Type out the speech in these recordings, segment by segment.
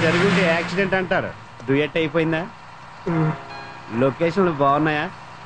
జరిగింది యాక్సిడెంట్ అంటారు డుయట్ అయిపోయిందా లొకేషన్లు బాగున్నాయా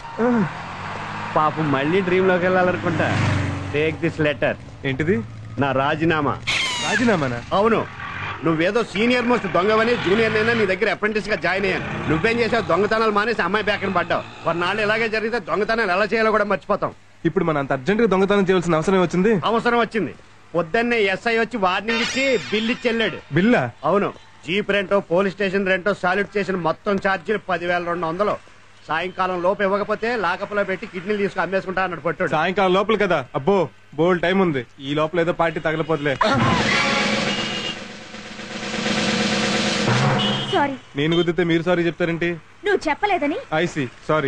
పాపం మళ్ళీ డ్రీమ్ లోకి వెళ్ళాలనుకుంటా టేక్ దిస్ లెటర్ ఏంటిది నా రాజీనామా రాజీనామానా అవును నువ్వేదో సీనియర్ మోస్ట్ దొంగవని జూనియర్ నైనా నీ దగ్గర అప్రెంటిస్ గా జాయిన్ అయ్యాను నువ్వేం చేసావు దొంగతనాలు మానేసి అమ్మాయి బ్యాక్ పడ్డావు కొన్నాళ్ళు ఇలాగే జరిగితే దొంగతనాలు ఎలా చేయాలో కూడా మర్చిపోతాం ఇప్పుడు మన అంత అర్జెంట్ గా దొంగతనం చేయాల్సిన అవసరం వచ్చింది అవసరం వచ్చింది పొద్దున్నే ఎస్ఐ వచ్చి వార్నింగ్ ఇచ్చి బిల్ ఇచ్చి వెళ్ళాడు బిల్లా అవును జీప్ రెంటో పోలీస్ స్టేషన్ రెంటో సాల్యూట్ చేసిన మొత్తం ఛార్జీలు పదివేల రెండు వందలు సాయంకాలం లోపు ఇవ్వకపోతే లాకప్లో పెట్టి కిడ్నీలు తీసుకుని అమ్మేసుకుంటా అన్నాడు పట్టాడు సాయంకాలం లోపల కదా అబ్బో బోల్ టైం ఉంది ఈ లోపల ఏదో పార్టీ తగలపోతులే సారీ నేను కుదిరితే మీరు సారీ చెప్తారేంటి నువ్వు చెప్పలేదని ఐసి సారీ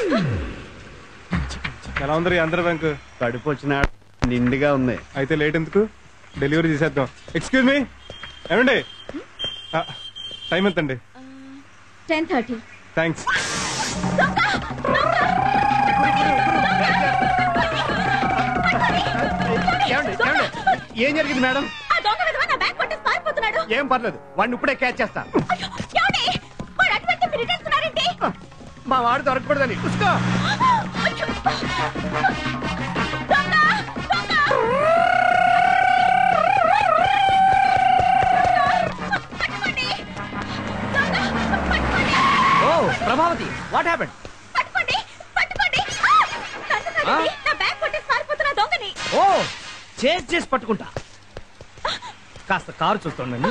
ఎలా ఉందరి ఆంధ్ర బ్యాంక్ కడుపు వచ్చిన నిండుగా ఉంది అయితే లేట్ ఎందుకు డెలివరీ చేసేద్దాం ఎక్స్క్యూజ్ మీ ఏమండి ఆ, టైం ఎంతండి టెన్ థర్టీ థ్యాంక్స్ ఏమండి? ఏమండి? ఏం జరిగింది మేడం ఆ దొంగ విధవ నా బ్యాగ్ పట్టేసి పారిపోతున్నాడు ఏం పర్లేదు వాడిని ఇప్పుడే క్యాచ్ చేస్తా అయ్యో, ఏమండి? వాడు అటు వెళ్తే మీరు ఇటు వెళ్తున్నారేంటి? మా వాడు దొరకకూడదని ఉస్కో. అయ్యో. దొంగ! దొంగ! పట్టుకోండి! దొంగ! పట్టుకోండి! ఓ ప్రభావతి వాట్ హ్యాపెండ్ పట్టుకోండి! పట్టుకోండి! ఆ! నన్ను కాదండి, నా బ్యాగ్ పట్టేసి పారిపోతున్న దొంగని ఓ చేజ్ చేసి పట్టుకుంటా కాస్త కారు చూస్తుండండి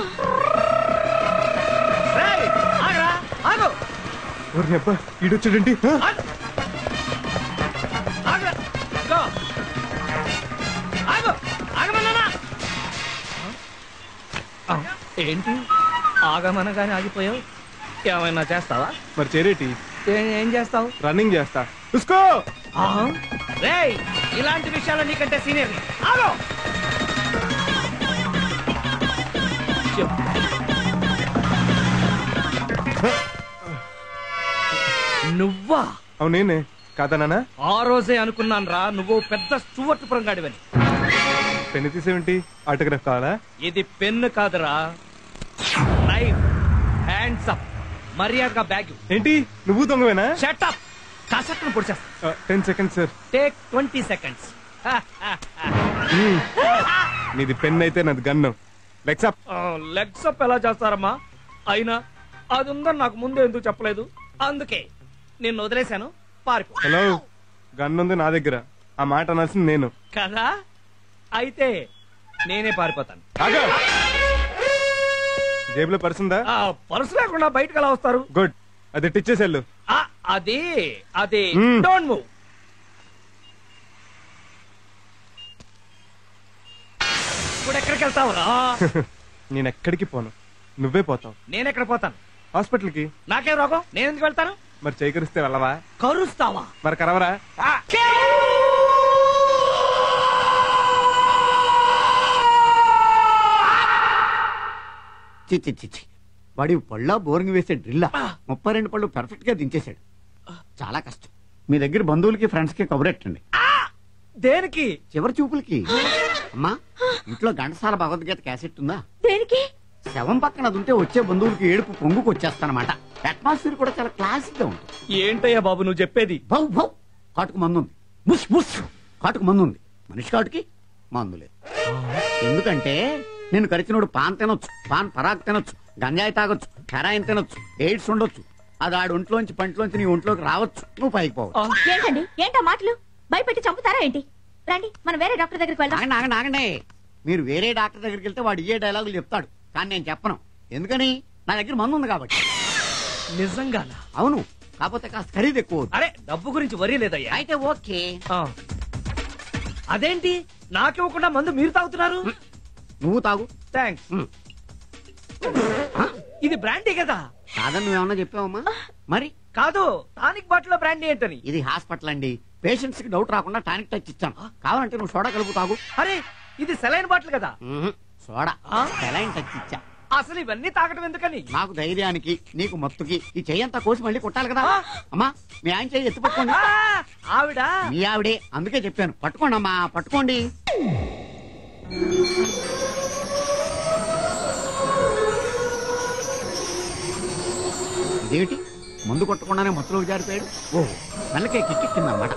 రేయ్, ఆగరా, ఆగు, ఊరిని అబ్బా ఈడొచ్చాడేంటి ఆ? ఆగు. ఆగరా, ఇదిగో. ఆగు, ఆగమన్నానా? ఆ, ఏంటి ఆగమనగానే ఆగిపోయావు ఏమైనా చేస్తావా మరి చేరేటి ఏం ఏం చేస్తావు రన్నింగ్ చేస్తా ఉస్కో రేయ్ ఇలాంటి విషయాలు నీకంటే సీనియర్ ఆగో చెప్పు. నువ్వా అవును నేనే కాదా నాన్న ఆ రోజే అనుకున్నాను రా నువ్వు పెద్ద స్టూవర్ట్ పురంగాడివని పెన్ను తీసేమిటి ఆటోగ్రాఫ్ కావాలా ఇది పెన్ను కాదురా నైఫ్ హ్యాండ్స్ అప్ మర్యాదగా బ్యాగ్ ఏంటి నువ్వు దొంగవేనా షటప్ కసక్కను పొడిచేస్తా ten seconds sir take twenty seconds నీది పెన్ అయితే నాది gun legs up legs up ఎలా చేస్తారమ్మా అయినా అది ఉందని నాకు ముందే ఎందుకు చెప్పలేదు అందుకే నిన్ను వదిలేశాను పారిపో హలో గన్ ఉంది నా దగ్గర ఆ మాట అనాల్సింది నేను కదా అయితే నేనే పారిపోతాను ఆగా జేబులో పర్సుందా ఆ పరుసు లేకుండా బయటకు ఎలా వస్తారు గుడ్ అది టిచ్చేసెళ్ళు ఆ, అది అది మ్మ్. డోంట్ మూవ్ ఇప్పుడు ఎక్కడికి వెళ్తావురా నేను ఎక్కడికి పోను నువ్వే పోతావు నేను ఎక్కడ పోతాను హాస్పిటల్కి నాకేం రోగం నేను ఎందుకు వెళ్తాను మరి చేకరిస్తే వెళ్ళవా కరుస్తావా మరి కరవరా చి చి చి చి. వాడి పళ్ళ బోరింగ్ వేసే డ్రిల్లా ముప్పై రెండు పళ్ళు పర్ఫెక్ట్ గా దించేశాడు చాలా కష్టం మీ దగ్గర బంధువులకి ఫ్రెండ్స్ కి కబురెట్టండి దేనికి చివరి చూపులకి అమ్మా ఇంట్లో ఘంటసాల భగవద్గీత క్యాసెట్ ఉందా దేనికి శవం పక్కన అది ఉంటే వచ్చే బంధువులకి ఏడుపు పొంగుకు వచ్చేస్తానమాట అట్మాస్ఫియర్ కూడా చాలా క్లాసిక్ గా ఉంటుంది ఏంటయ్యా బాబు నువ్వు చెప్పేది భౌ భౌ కాటుకు మందు ఉంది బుస్ బుస్ కాటుకు మందు ఉంది మనిషి కాటుకి మందు లేదు ఎందుకంటే నేను కరిచినోడు పాన్ తినొచ్చు పాన్ పరాగ్ తినొచ్చు గంజాయి తాగొచ్చు హెరాయిన్ తినొచ్చు ఎయిడ్స్ ఉండొచ్చు అది ఆడి ఒంట్లోంచి పంటలోంచి నీ ఒంట్లోకి రావచ్చు నువ్వు పైకి పోవచ్చు ఏంటండి ఏంటా మాటలు భయపెట్టి చంపుతారా ఏంటి రండి మనం వేరే డాక్టర్ దగ్గరికి వెళ్దాం ఆగండి ఆగండి ఆగండి మీరు వేరే డాక్టర్ దగ్గరికి వెళ్తే వాడు ఇయ్యే డైలాగులు చెప్తాడు కానీ నేను చెప్పను ఎందుకని నా దగ్గర మందు ఉంది కాబట్టి నిజంగానా అవును కాకపోతే కాస్త ఖరీదు ఎక్కువ అవుతుంది. అరే డబ్బు గురించి వరీ లేదయ్యా అయితే ఓకే ఆ. అదేంటి నాకివ్వకుండా మందు మీరు తాగుతున్నారు నువ్వు తాగు థ్యాంక్స్ మ్. ఇది బ్రాండీ కదా కాదని నువ్వేమన్నా చెప్పావమ్మా మరి కాదు టానిక్ బాటిల్ బ్రాండీ ఏంటని ఇది హాస్పిటల్ అండి పేషెంట్స్ కి డౌట్ రాకుండా టానిక్ టచ్ ఇచ్చాను కావాలంటే నువ్వు సోడా కలుపు తాగు అరే ఇది సెలైన్ బాటిల్ కదా మ్మ్. సోడా ఆ? సెలైన్ టచ్ ఇచ్చా అసలు ఇవన్నీ తాగటం ఎందుకని నాకు ధైర్యానికి నీకు మత్తుకి ఈ చెయ్యంతా కోసి మళ్ళీ కొట్టాలి కదా ఆ? అమ్మా మీ ఆయన చెయ్యి ఎత్తి పట్టుకోండి ఆ, ఆవిడ మీ ఆవిడే అందుకే చెప్పాను పట్టుకోండి అమ్మా పట్టుకోండి ఇదేమిటి మందు కొట్టకుండానే మత్తులోకి జారిపోయాడు ఓ మెల్లకే కిక్కెక్కిందన్నమాట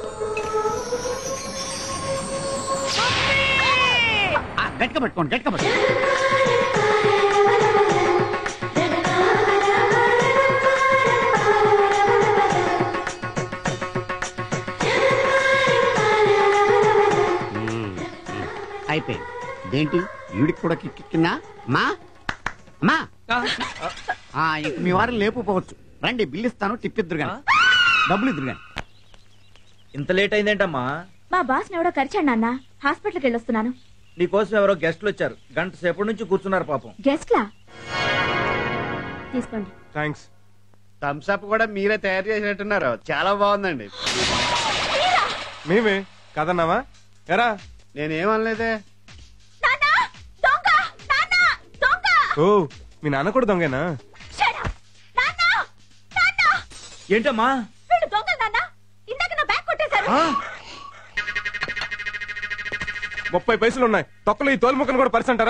ఆ, గట్టిగా పట్టుకోండి గట్టిగా పట్టుకోండి అయిపోయింది ఇదేంటి ఈడికి కూడా కిక్కెక్కిందా అమ్మా అమ్మా ఆ, ఇంక మీ వారిని లేపుకోవచ్చు రండి బిల్లు ఇస్తాను టిప్పిద్దరు గాని డబ్బులు ఇద్దరు గాని ఇంత లేట్ అయిందేంటమ్మా మా బాస్ ఎవడో కరిచాడు నాన్న హాస్పిటల్కి వెళ్ళొస్తున్నాను నీకోసం ఎవరో గెస్ట్లు వచ్చారు గంట సేపటి నుంచి కూర్చున్నారు పాపం గెస్ట్లా తీసుకోండి థ్యాంక్స్ థమ్స్ అప్ కూడా మీరే తయారు చేసినట్టున్నారు చాలా బాగుందండి మేమే కదన్నావా ఎరా నేనేమనలేదే నాన్న దొంగ నాన్న దొంగ ఓ మీ నాన్న కూడా దొంగేనా Shut up! నాన్న నాన్న ఏంటమ్మా వీళ్ళు దొంగలు నాన్న ఇందాక నా బ్యాగ్ కొట్టేశారు ఆ? ముప్పై పైసలు ఉన్నాయి తొక్కలు ఈ తోలు ముక్కలు కూడా పరిచి అంటారా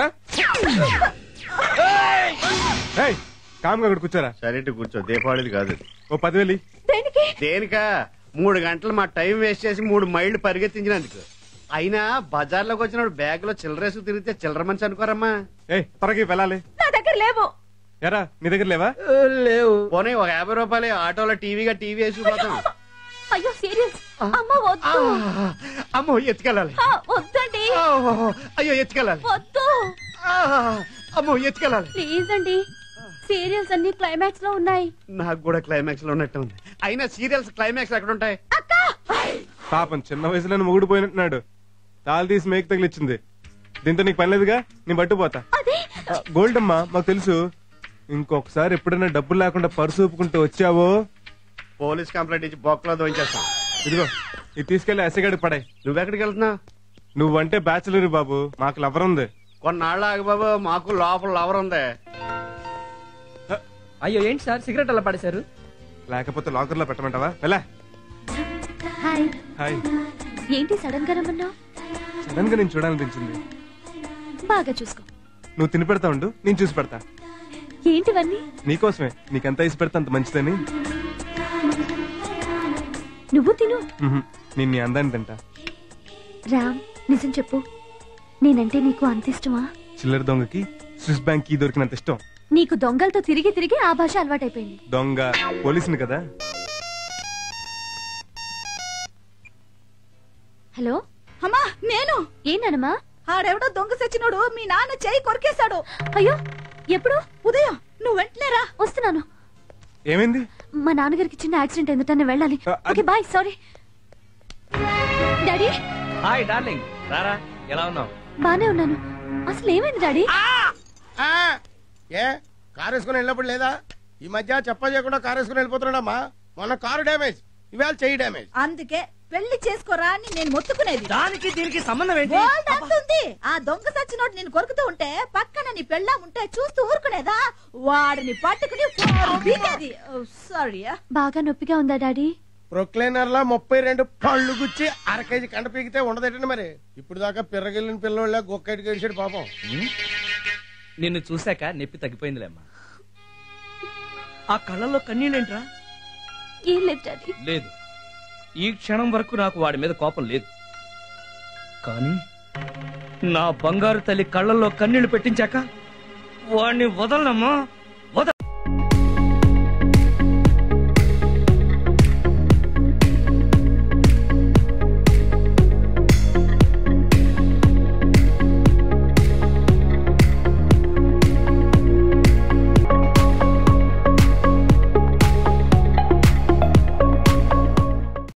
ఏయ్, కామ్గా ఇక్కడ కూర్చోరా సరే కూర్చో దీపావళిది కాదు ఇది. ఓ పదివేలి దేనికి దేనికా మూడు గంటలు మా టైం వేస్ట్ చేసి మూడు మైళ్ళు పరిగెత్తించినందుకు అయినా బజార్లోకి వచ్చిన బ్యాగ్ లో చిల్లరేసుకు తిరిగితే చిల్లర మంచి అనుకోరమ్మా ఏ త్వరగా వెళ్ళాలి నా దగ్గర లేవు ఎరా నీ దగ్గర లేవా లేవు పోనీ ఒక యాభై రూపాయలు ఆటోలో టీవీగా టీవీ వేసుకుపోతాం అయ్యో సీరియస్ అమ్మ వద్దు అమ్మో ఎత్తుకెళ్ళాలి ఆ, వద్దండి ఆ, అయ్యో ఎత్తుకెళ్ళాలి వద్దు ఆ, అమ్మో ఎత్తుకెళ్ళాలి ప్లీజ్ అండి సీరియల్స్ అన్ని క్లైమాక్స్ లో ఉన్నాయి నాకు కూడా క్లైమాక్స్ లో ఉన్నట్టు ఉంది అయినా సీరియల్స్ క్లైమాక్స్ ఎక్కడ ఉంటాయి అక్క పాపం చిన్న వయసులో మొగుడు పోయినట్టున్నాడు తాళి తీసి మేక తగిలిచ్చింది దీంతో నీకు పని లేదుగా నేను పట్టుపోతా అదే గోల్డ్ అమ్మా మాకు తెలుసు ఇంకొకసారి ఎప్పుడైనా డబ్బులు లేకుండా పర్సు ఊపుకుంటూ వచ్చావో పోలీస్ కంప్లైంట్ ఇచ్చి బొక్కలో దోయించేస్తాం ఇదిగో ఇది తీసుకెళ్లి ఎసగడి పడాయి నువ్వెక్కడికి వెళ్తున్నావు నువ్వంటే బ్యాచులర్ బాబు మాకు లవర్ ఉంది కొన్నాళ్ళు ఆగు బాబు మాకు లోపల లవర్ ఉంది అయ్యో ఏంటి సార్ సిగరెట్ అలా పడేశారు లేకపోతే లాకర్ లో పెట్టమంటావా వెళ్ళా హాయ్ హాయ్ ఏంటి సడన్ గా రమ్మన్నావు సడన్ గా నేను చూడాలనిపించింది బాగా చూసుకో నువ్వు తిని పెడతా ఉండు నేను చూసి పెడతా ఏంటివన్నీ నీకోసమే నీకెంత ఇసి పెడతా అంత మంచిదని నువ్వు తిను మ్హూ. నేను నీ అందాన్ని తింటా రామ్ నిజం చెప్పు నేనంటే నీకు అంత ఇష్టమా చిల్లర దొంగకి స్విస్ బ్యాంక్ కీ దొరికినంత ఇష్టం నీకు దొంగలతో తిరిగి తిరిగి ఆ భాష అలవాటైపోయింది దొంగ పోలీసుని కదా హలో అమ్మా నేను ఏంటనమ్మా ఆడెవడో దొంగ సచ్చినోడు మీ నాన్న చేయి కొరికేశాడు అయ్యో ఎప్పుడు ఉదయం నువ్వు వెంటనే రా వస్తున్నాను ఏమైంది మా నాన్నగారికి చిన్న యాక్సిడెంట్ ఎందుకు నేను వెళ్ళాలి ఆ, అది- okay bye sorry daddy hi darling రారా ఎలా ఉన్నావు బానే ఉన్నాను అసలు ఏమైంది డాడీ ఆ! ఏ కారు వేసుకుని వెళ్ళినప్పుడు లేదా ఈ మధ్య చెప్ప చేయకుండా కారు వేసుకుని వెళ్ళిపోతున్నాడమ్మా మొన్న కారు డ్యామేజ్ ఇవాళ చెయ్యి డ్యామేజ్ అందుకే పెళ్లి చేసుకోరా అని నేను మొత్తుకునేది దానికి దీనికి సంబంధం ఏంటి బోల్డ్ అంతుంది ఆ దొంగ సచ్చినోడు నేను కొరుకుతూ ఉంటే పక్కన నీ పెళ్ళా ఉంటే చూస్తూ ఊరుకునేదా వాడిని పట్టుకుని పీకేది సారీ బాగా నొప్పిగా ఉందా డాడీ ప్రొక్లైనర్ లా ముప్పై రెండు పళ్ళు గుచ్చి అర కేజీ కండ పీకితే ఉండదేటండి మరి ఇప్పుడు దాకా పిర్రగిల్లిన పిల్లోళ్ళ గొక్కటి గడిచాడు పాపం నిన్ను చూశాక నొప్పి తగ్గిపోయిందిలేమ్మా ఆ కళ్ళల్లో కన్నీళ్ళేంట్రా ఏం లేదు డాడీ లేదు ఈ క్షణం వరకు నాకు వాడి మీద కోపం లేదు కానీ నా బంగారు తల్లి కళ్ళల్లో కన్నీళ్లు పెట్టించాక వాడిని వదలనమ్మా